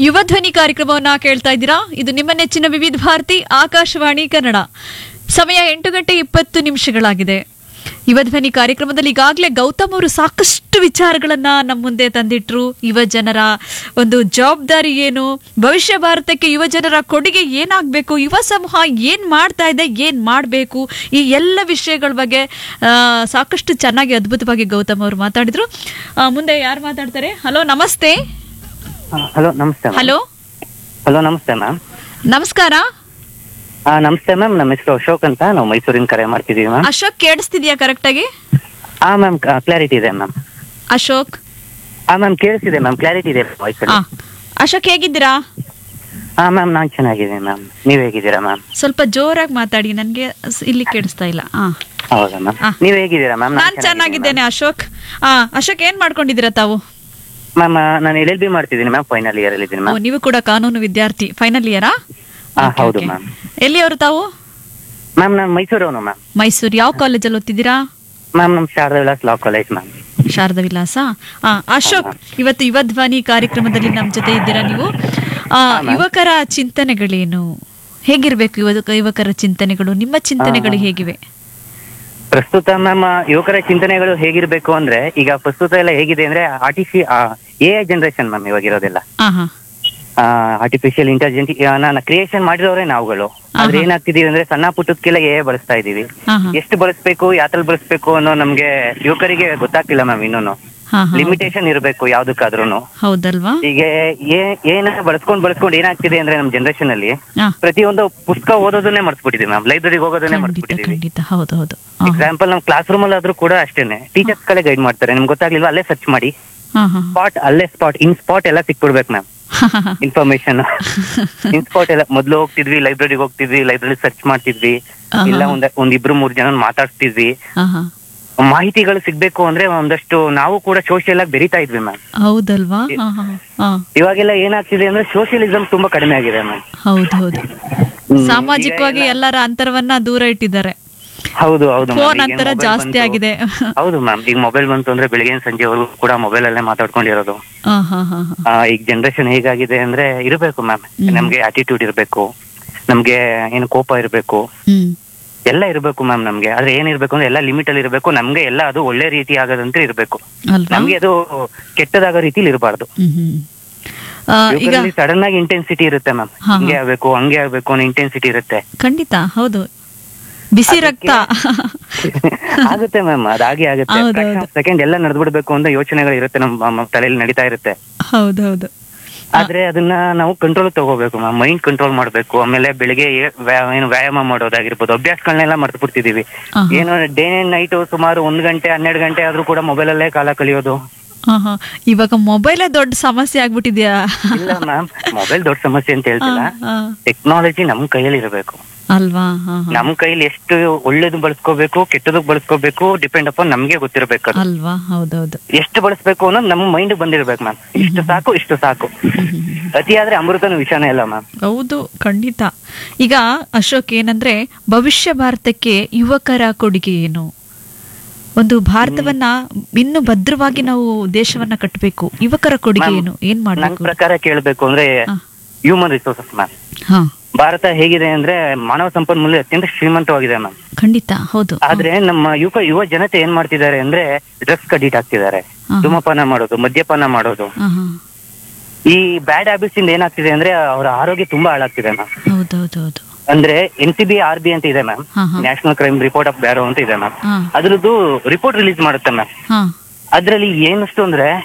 ಯುವ ಧ್ವನಿ ಕಾರ್ಯಕ್ರಮವನ್ನ ಕೇಳ್ತಾ ಇದ್ದೀರಾ ಇದು ನಿಮ್ಮ ನೆಚ್ಚಿನ ವಿವಿಧ ಭಾರತಿ ಆಕಾಶವಾಣಿ ಕನ್ನಡ ಸಮಯ ಎಂಟು ಗಂಟೆ ಇಪ್ಪತ್ತು ನಿಮಿಷಗಳಾಗಿದೆ ಯುವ ಧ್ವನಿ ಕಾರ್ಯಕ್ರಮದಲ್ಲಿ ಈಗಾಗಲೇ ಗೌತಮ್ ಅವರು ಸಾಕಷ್ಟು ವಿಚಾರಗಳನ್ನ ನಮ್ಮ ಮುಂದೆ ತಂದಿಟ್ರು ಯುವ ಜನರ ಒಂದು ಜವಾಬ್ದಾರಿ ಏನು ಭವಿಷ್ಯ ಭಾರತಕ್ಕೆ ಯುವ ಜನರ ಕೊಡುಗೆ ಏನಾಗಬೇಕು ಯುವ ಸಮೂಹ ಏನ್ ಮಾಡ್ತಾ ಇದೆ ಏನ್ ಮಾಡಬೇಕು ಈ ಎಲ್ಲ ವಿಷಯಗಳ ಬಗ್ಗೆ ಆ, ಸಾಕಷ್ಟು ಚೆನ್ನಾಗಿ ಅದ್ಭುತವಾಗಿ ಗೌತಮ್ ಅವರು ಮಾತಾಡಿದ್ರು ಆ, ಮುಂದೆ ಯಾರು ಮಾತಾಡ್ತಾರೆ ಹಲೋ ನಮಸ್ತೆ ಹಲೋ ನಮಸ್ತೆ ಮ್ಯಾಮ್ ಹಲೋ ಹಲೋ ನಮಸ್ತೆ ಮ್ಯಾಮ್ ನಮಸ್ಕಾರ ಆ ನಮಸ್ತೆ ಮ್ಯಾಮ್ ನಮ್ಮ ಹೆಸರು ಅಶೋಕ್ ಅಂತ ನಾವು ಮೈಸೂರಿನ ಕರೆ ಮಾಡ್ತಿದೀವಿ ಮ್ಯಾಮ್ ಅಶೋಕ್ ಕೇಳಿಸ್ತಿದ್ಯಾ ಕರೆಕ್ಟಾಗಿ ಆ ಮ್ಯಾಮ್ ಕ್ಲಾರಿಟಿ ಇದೆ ಮ್ಯಾಮ್ ಅಶೋಕ್ ಆ ಮ್ಯಾಮ್ ಕೇಳಿಸ್ತಿದೆ ಮ್ಯಾಮ್ ಕ್ಲಾರಿಟಿ ಇದೆ ವಾಯ್ಸ್ ಆ ಅಶೋಕ್ ಹೇಗಿದ್ದೀರಾ ಹಾ ಮ್ಯಾಮ್ ನಾನು ಚೆನ್ನಾಗಿದ್ದೀನಿ ಮ್ಯಾಮ್ ನೀವ್ ಹೇಗಿದ್ದೀರಾ ಮ್ಯಾಮ್ ಸ್ವಲ್ಪ ಜೋರಾಗಿ ಮಾತಾಡಿ ನನಗೆ ಇಲ್ಲಿ ಕೇಳಿಸ್ತಾ ಇಲ್ಲ ಆ ಹೌದಾ ಮ್ಯಾಮ್ ಆ. ನೀವ್ ಹೇಗಿದ್ದೀರಾ ಮ್ಯಾಮ್ ನಾನ್ ಚೆನ್ನಾಗಿದ್ದೇನೆ ಅಶೋಕ್ ಆ ಅಶೋಕ್ ಏನ್ ಮಾಡ್ಕೊಂಡಿದ್ದೀರಾ ತಾವು ಮ್ಯಾಮ್ ನಾನು ಎಲ್ ಎಲ್ ಬಿ ಮಾಡ್ತಿದ್ದೀನಿ ಮ್ಯಾಮ್ ಫೈನಲ್ ಇಯರ್ ಅಲ್ಲಿ ಇದ್ದೀನಿ ಓ ಮ್ಯಾಮ್ ನೀವು ಕೂಡ ಕಾನೂನು ವಿದ್ಯಾರ್ಥಿ ಫೈನಲ್ ಇಯರಾ ಹಾ ಹೌದು ಮ್ಯಾಮ್ ಎಲ್ಲಿಯವರು ತಾವು ಮ್ಯಾಮ್ ನಾನು ಮೈಸೂರವನು ಮ್ಯಾಮ್ ಮೈಸೂರು ಯಾವ ಕಾಲೇಜಲ್ಲಿ ಓದ್ತಿದ್ದೀರಾ ಮ್ಯಾಮ್ ನಮ್ಮ Sharada Vilas law college ma'am Sharada Vilasa ಆ ಅಶೋಕ್ ಇವತ್ತು ಯುವ ಧ್ವನಿ ಕಾರ್ಯಕ್ರಮದಲ್ಲಿ ನಮ್ಮ ಜೊತೆ ಇದ್ದೀರಾ ನೀವು ಆ, ಯುವಕರ ಚಿಂತನೆಗಳೇನು ಹೇಗಿರ್ಬೇಕು ಯುವ ಯುವಕರ ಚಿಂತನೆಗಳು ನಿಮ್ಮ ಚಿಂತನೆಗಳು ಹೇಗಿವೆ ಪ್ರಸ್ತುತ ಮ್ಯಾಮ್ ಯುವಕರ ಚಿಂತನೆಗಳು ಹೇಗಿರ್ಬೇಕು ಅಂದ್ರೆ ಈಗ ಪ್ರಸ್ತುತ ಎಲ್ಲ ಹೇಗಿದೆ ಅಂದ್ರೆ ಆರ್ಟಿಫಿ ಎ ಐ ಜನರೇಷನ್ ಮ್ಯಾಮ್ ಇವಾಗಿರೋದೆಲ್ಲ ಆ ಹಾ ಆರ್ಟಿಫಿಷಿಯಲ್ ಇಂಟೆಲಿಜೆನ್ಸ್ ನಾನು ಕ್ರಿಯೇಷನ್ ಮಾಡಿರೋರೇ ನಾವುಗಳು ಆದ್ರೆ ಏನಾಗ್ತಿದೀವಿ ಅಂದ್ರೆ ಸಣ್ಣ ಪುಟ್ಟಕ್ಕೆಲ್ಲ ಎ ಬಬಳಸ್ತಾ ಇದೀವಿ ಹಾ ಹಾ ಎಷ್ಟು ಬಳಸ್ಬೇಕು ಯಾತ್ರಲ್ಲಿ ಬಳಸ್ಬೇಕು ಅನ್ನೋ ನಮ್ಗೆ ಯುವಕರಿಗೆ ಗೊತ್ತಾಗ್ತಿಲ್ಲ ಮ್ಯಾಮ್ ಇನ್ನೂನು ಹಾ ಹಾ ಲಿಮಿಟೇಷನ್ ಇರಬೇಕು ಯಾವ್ದಕ್ಕಾದ್ರೂ ಹೌದಲ್ವಾ ಈಗ ಏ- ಏನ ಬಳಸ್ಕೊಂಡ್ ಬಳಸ್ಕೊಂಡ್ ಏನಾಗ್ತಿದೆ ಅಂದ್ರೆ ನಮ್ ಜನರೇಷನ್ ಅಲ್ಲಿ ಆ, ಪ್ರತಿಯೊಂದು ಪುಸ್ತಕ ಓದೋದನ್ನೇ ಮರ್ಸ್ಬಿಟ್ಟಿದೀವಿ ಮ್ಯಾಮ್ ಲೈಬ್ರರಿಗೆ ಹೋಗೋದನ್ನೇ ಖಂಡಿತ ಮರ್ಸ್ಬಿಟ್ಟಿದೀವಿ ಖಂಡಿತ ಹೌದು ಹೌದು ಆ, ಎಕ್ಸಾಂಪಲ್ ನಮ್ ಕ್ಲಾಸ್ ರೂಮ್ ಅಲ್ಲಿ ಆದ್ರೂ ಕೂಡ ಅಷ್ಟೇನೆ ಟೀಚರ್ಸ್ ಕಡೆ ಗೈಡ್ ಮಾಡ್ತಾರೆ ನಿಮ್ಗೆ ಗೊತ್ತಾಗ್ಲಿಲ್ವಾ ಅಲ್ಲೇ ಸರ್ಚ್ ಮಾಡಿ ಹಾ ಹಾ ಸ್ಪಾಟ್ ಅಲ್ಲೇ ಸ್ಪಾಟ್ ಇನ್ ಸ್ಪಾಟ್ ಎಲ್ಲ ಸಿಕ್ಬಿಡ್ಬೇಕು ಮ್ಯಾಮ್ ಇನ್ಫಾರ್ಮೇಶನ್ ಇನ್ ಸ್ಪಾಟ್ ಎಲ್ಲ ಮೊದ್ಲು ಹೋಗ್ತಿದ್ವಿ ಲೈಬ್ರರಿಗೆ ಹೋಗ್ತಿದ್ವಿ ಲೈಬ್ರರಿ ಸರ್ಚ್ ಮಾಡ್ತಿದ್ವಿ ಆಹಾ. ಇಲ್ಲ ಒಂದ್ ಒಂದ್ ಇಬ್ರು ಮೂರ್ ಜನ ಮಾತಾಡ್ತಿದ್ವಿ ಹಾ ಹಾ ಮಾಹಿತಿಗಳು ಸಿಗ್ಬೇಕು ಅಂದ್ರೆ ಒಂದಷ್ಟು ನಾವು ಕೂಡ ಸೋಷಿಯಲ್ ಆಗಿ ಬೆರಿತಾ ಇದ್ವಿ ಮ್ಯಾಮ್ ಹೌದಲ್ವಾ ಹಾ ಹಾ ಹಾ ಇವಾಗೆಲ್ಲ ಏನಾಗ್ತಿದೆ ಅಂದ್ರೆ ಸೋಷಿಯಲಿಸಂ ತುಂಬಾ ಕಡಿಮೆ ಆಗಿದೆ ಮ್ಯಾಮ್ ಹೌದು ಹೌದು ಸಾಮಾಜಿಕವಾಗಿ ಎಲ್ಲರ ಅಂತರವನ್ನ ದೂರ ಇಟ್ಟಿದ್ದಾರೆ ಹೌದು ಹೌದು ma'am. ಫೋನ್ ಈಗ ಅಂತರ mobile ಜಾಸ್ತಿ ಬಂತು. ಆಗಿದೆ ಹೌದು ಮ್ಯಾಮ್ ಈಗ ಮೊಬೈಲ್ ಬಂತು ಅಂದ್ರೆ ಬೆಳಿಗ್ಗೆ ಸಂಜೆವರೆಗೂ ಕೂಡ ಮೊಬೈಲ್ ಅಲ್ಲೇ ಮಾತಾಡ್ಕೊಂಡಿರೋದು ಹಾ ಹಾ ಹಾ ಹಾ ಆ, ಈಗ ಜನರೇಷನ್ ಹೇಗಾಗಿದೆ ಅಂದ್ರೆ ಇರಬೇಕು ಮ್ಯಾಮ್ ನಮ್ಗೆ ಆಟಿಟ್ಯೂಡ್ ಇರಬೇಕು ನಮ್ಗೆ ಏನು ಕೋಪ ಇರಬೇಕು ಹ್ಮ್ ಎಲ್ಲ ಇರಬೇಕು ಮ್ಯಾಮ್ ನಮ್ಗೆ ಆದ್ರೆ ಏನಿರ್ಬೇಕು ಅಂದ್ರೆ ಎಲ್ಲ ಲಿಮಿಟ್ ಅಲ್ಲಿ ಇರಬೇಕು ನಮ್ಗೆ ಎಲ್ಲ ಅದು ಒಳ್ಳೆ ರೀತಿ ಆಗೋದಂತೆ ಇರಬೇಕು ಅಲ್ವಾ ನಮ್ಗೆ ಅದು ಕೆಟ್ಟದಾಗೋ ರೀತಿಲಿ ಇರಬಾರ್ದು ಹ್ಮ್ ಹ್ಮ್ ಆ, ಈಗ ಸಡನ್ ಆಗಿ ಇಂಟೆನ್ಸಿಟಿ ಇರುತ್ತೆ ಮ್ಯಾಮ್ ಹಾ, ಹಿಂಗೆ ಆಗ್ಬೇಕು ಹಂಗೆ ಆಗ್ಬೇಕು ಅನ್ನೋ ಇಂಟೆನ್ಸಿಟಿ ಇರುತ್ತೆ ಖಂಡಿತ ಹೌದು ಬಿಸಿ ರಕ್ತ ಆಗುತ್ತೆ ಮ್ಯಾಮ್ ಅದಾಗೆ ಆಗುತ್ತೆ ಹೌದು, ಹೌದು. ಸೆಕೆಂಡ್ ಎಲ್ಲ ನಡೆದ್ಬಿಡ್ಬೇಕು ಅಂತ ಯೋಚನೆಗಳು ಇರುತ್ತೆ ನಮ್ಮ ನಮ್ಮ ತಲೆಯಲ್ಲಿ ನಡೀತಾ ಇರುತ್ತೆ ಹೌದು ಹೌದು ಆದ್ರೆ ಅದನ್ನ ನಾವು ಕಂಟ್ರೋಲ್ ತಗೋಬೇಕು ಮ್ಯಾಮ್ ಮೈಂಡ್ ಕಂಟ್ರೋಲ್ ಮಾಡ್ಬೇಕು ಆಮೇಲೆ ಬೆಳಿಗ್ಗೆ ಏ- ವ್ಯಾ- ಏನು ವ್ಯಾಯಾಮ ಮಾಡೋದಾಗಿರ್ಬೋದು ಅಭ್ಯಾಸಗಳನ್ನೆಲ್ಲ ಮರ್ತು ಬಿಡ್ತಿದೀವಿ ಆಹಾ. ಏನು ಡೇ ನೈಟ್ ಸುಮಾರು ಒಂದ್ ಗಂಟೆ ಹನ್ನೆರಡು ಗಂಟೆ ಆದ್ರೂ ಕೂಡ ಮೊಬೈಲ್ ಅಲ್ಲೇ ಕಾಲ ಕಳಿಯೋದು ಹಾ ಹಾ ಇವಾಗ ಮೊಬೈಲೇ ದೊಡ್ಡ ಸಮಸ್ಯೆ ಆಗ್ಬಿಟ್ಟಿದ್ಯಾ ಇಲ್ಲ ಮ್ಯಾಮ್ ಮೊಬೈಲ್ ದೊಡ್ಡ ಸಮಸ್ಯೆ ಅಂತ ಹೇಳ್ತಿಲ್ಲ ಹಾ, ಟೆಕ್ನಾಲಜಿ ನಮ್ ಕೈಯಲ್ಲಿ ಇರಬೇಕು ಅಲ್ವಾ ಹಾ ಹಾ ನಮ್ ಕೈಲಿ ಎಷ್ಟು ಒಳ್ಳೇದು ಬಳಸ್ಕೋಬೇಕು ಕೆಟ್ಟದಕ್ ಬಳಸ್ಕೋಬೇಕು ಡಿಪೆಂಡ್ ಅಪಾನ್ ನಮ್ಗೆ ಗೊತ್ತಿರ್ಬೇಕು ಅದು ಅಲ್ವಾ ಹೌದೌದು ಎಷ್ಟು ಬಳಸ್ಬೇಕು ಅನ್ನೋದು ನಮ್ಮ ಮೈಂಡ್ ಬಂದಿರ್ಬೇಕು ಮ್ಯಾಮ್ ಇಷ್ಟು ಸಾಕು ಇಷ್ಟು ಸಾಕು ಅತಿ ಆದ್ರೆ ಅಮೃತನ ವಿಷಯನೇ ಇಲ್ಲ ಮ್ಯಾಮ್ ಹೌದು ಖಂಡಿತ ಈಗ ಅಶೋಕ್ ಏನಂದ್ರೆ ಭವಿಷ್ಯ ಭಾರತಕ್ಕೆ ಯುವಕರ ಕೊಡುಗೆ ಏನು ಒಂದು ಭಾರತವನ್ನ ಇನ್ನು ಭದ್ರವಾಗಿ ನಾವು ದೇಶವನ್ನ ಕಟ್ಟಬೇಕು ಯುವಕರ ಕೊಡುಗೆ ಮ್ಯಾಮ್, ಏನು ಏನ್ ನನ್ ಮಾಡ್ಬೇಕು ಪ್ರಕಾರ ಕೇಳ್ಬೇಕು ಅಂದ್ರೆ ಹಾ. ಹ್ಯೂಮನ್ ರಿಸೋರ್ಸಸ್ ಮ್ಯಾಮ್ ಹಾ ಭಾರತ ಹೇಗಿದೆ ಅಂದ್ರೆ ಮಾನವ ಸಂಪನ್ಮೂಲ ಅತ್ಯಂತ ಶ್ರೀಮಂತವಾಗಿದೆ ಮ್ಯಾಮ್ ಖಂಡಿತ ಹೌದು ಆದ್ರೆ ನಮ್ಮ ಯುವ ಯುವ ಜನತೆ ಏನ್ ಮಾಡ್ತಿದ್ದಾರೆ ಅಂದ್ರೆ ಡ್ರಗ್ಸ್ ಅಡಿಟ್ ಆಗ್ತಿದ್ದಾರೆ ಹಾ. ಧೂಮಪಾನ ಮಾಡೋದು ಮದ್ಯಪಾನ ಮಾಡೋದು ಹಾ ಹಾ ಈ ಬ್ಯಾಡ್ ಹ್ಯಾಬಿಟ್ಸ್ ಇಂದ ಏನಾಗ್ತಿದೆ ಅಂದ್ರೆ ಅವರ ಆರೋಗ್ಯ ತುಂಬಾ ಹಾಳಾಗ್ತಿದೆ ಮ್ಯಾಮ್ ಹೌದೌದೌದು ಅಂದ್ರೆ N C B R B ಅಂತ ಇದೆ ಮ್ಯಾಮ್ ಹಾ ಹಾ national crime report of bureau ಅಂತ ಇದೆ ಮ್ಯಾಮ್ ಹಾ ಅದ್ರದ್ದು ರಿಪೋರ್ಟ್ ರಿಲೀಸ್ ಮಾಡುತ್ತೆ ಮ್ಯಾಮ್ ಹಾ ಅದ್ರಲ್ಲಿ ಏನಷ್ಟು ಅಂದ್ರೆ